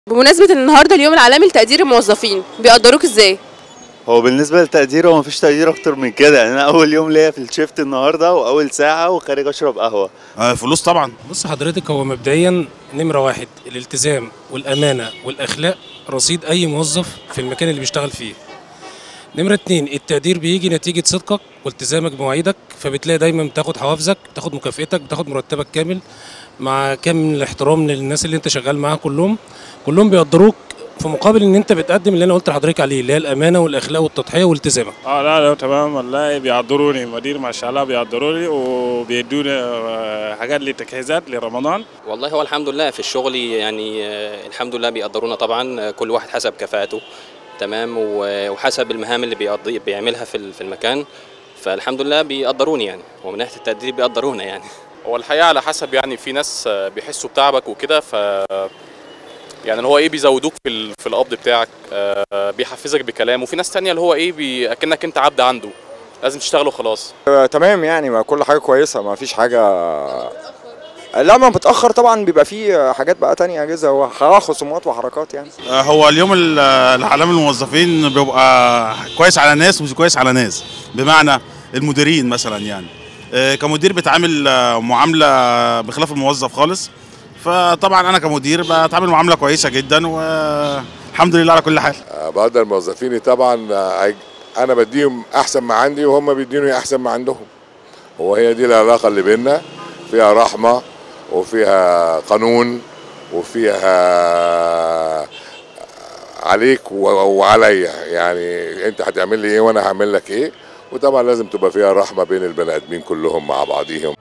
بمناسبة ان النهارده اليوم العالمي لتقدير الموظفين بيقدروك ازاي؟ هو بالنسبة للتقدير هو مفيش تقدير أكتر من كده يعني أنا أول يوم ليا في الشيفت النهاردة وأول ساعة وخارج أشرب قهوة آه، فلوس طبعا بص حضرتك هو مبدئيا نمرة واحد الالتزام والأمانة والأخلاق رصيد أي موظف في المكان اللي بيشتغل فيه نمرة اتنين التقدير بيجي نتيجة صدقك والتزامك بمواعيدك فبتلاقي دايما بتاخد حوافزك بتاخد مكافئتك بتاخد مرتبك كامل مع كامل الاحترام للناس اللي انت شغال معاها كلهم كلهم بيقدروك في مقابل ان انت بتقدم اللي انا قلت لحضرتك عليه اللي هي الامانه والاخلاق والتضحيه والتزامك اه لا لا تمام والله بيقدروني مدير ما شاء الله بيقدروني وبيدوني آه، حاجات لتجهيزات لرمضان والله هو الحمد لله في الشغل يعني آه، الحمد لله بيقدرونا طبعا آه، كل واحد حسب كفاءته تمام و- وحسب المهام اللي بيقضي بيعملها في ال- في المكان فالحمد لله بيقدروني يعني ومن ناحيه التقدير بيقدرونا يعني هو الحقيقه على حسب يعني في ناس آه، بيحسوا بتعبك وكده ف يعني اللي هو ايه بيزودوك في ال- في القبض بتاعك آه، بيحفزك بكلام وفي ناس تانية اللي هو ايه بي... اكنك انت عبد عنده لازم تشتغل وخلاص تمام يعني ما كل حاجه كويسه ما فيش حاجه لا ما بتاخر طبعا بيبقى فيه حاجات بقى تانية اجهزه وخصومات وحركات يعني آه، هو اليوم ال- العالمي للموظفين بيبقى كويس على ناس ومش كويس على ناس بمعنى المديرين مثلا يعني آه، كمدير بتعامل آه، معامله بخلاف الموظف خالص فطبعا انا كمدير بتعامل معامله كويسه جدا والحمد لله على كل حال بقدر موظفيني طبعا آه، انا بديهم احسن ما عندي وهم بيديني احسن ما عندهم هو هي دي العلاقه اللي بيننا فيها رحمه وفيها قانون وفيها عليك و- وعليا يعني انت هتعمل لي ايه وانا هعمل لك ايه وطبعا لازم تبقى فيها رحمه بين البني ادمين كلهم مع بعضيهم